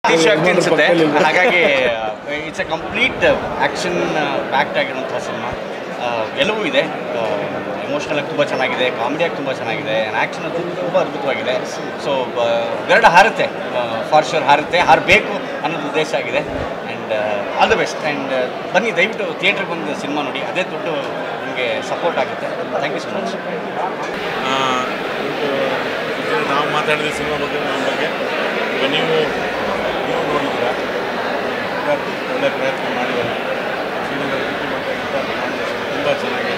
ಶಕ್ತಿ ಅನಿಸುತ್ತೆ ಹಾಗಾಗಿ it's a complete action packed ಆಗಿರುವಂಥ ಸಿನಿಮಾ ಎಲ್ಲವೂ ಇದೆ ಎಮೋಷ್ನಲ್ ಆಗಿ ತುಂಬ ಚೆನ್ನಾಗಿದೆ ಕಾಮಿಡಿಯಾಗಿ ತುಂಬ ಚೆನ್ನಾಗಿದೆ ಆ್ಯಕ್ಷನ್ ಅಂತೂ ತುಂಬ ಅದ್ಭುತವಾಗಿದೆ ಸೊ ಗರುಡ ಹಾರುತ್ತೆ ಫಾರ್ ಶೋರ್ ಹಾರುತ್ತೆ ಹಾರಬೇಕು ಅನ್ನೋದು ಉದ್ದೇಶ ಆಗಿದೆ and all the best and ಬನ್ನಿ ದಯವಿಟ್ಟು ಥಿಯೇಟ್ರಿಗೆ ಬಂದು ಸಿನಿಮಾ ನೋಡಿ ಅದೇ ದೊಡ್ಡ ನಿಮಗೆ ಸಪೋರ್ಟ್ ಆಗುತ್ತೆ ಥ್ಯಾಂಕ್ ಯು ಸೊ ಮಚ್ ಆ, ಇದು ಇದು ನಾವು ಮಾತಾಡಿದ ಸಿನಿಮಾ ಬಗ್ಗೆ ನಮ್ಮ ಬಗ್ಗೆ ಈಗ ನೀವು ನೀವು ನೋಡಿದ್ದೀರಾ ವಿದ್ಯಾರ್ಥಿ ಒಳ್ಳೆ ಪ್ರಯತ್ನ ಮಾಡಿದ್ದಾರೆ ಶ್ರೀನಗರ ತುಂಬ ಚೆನ್ನಾಗಿ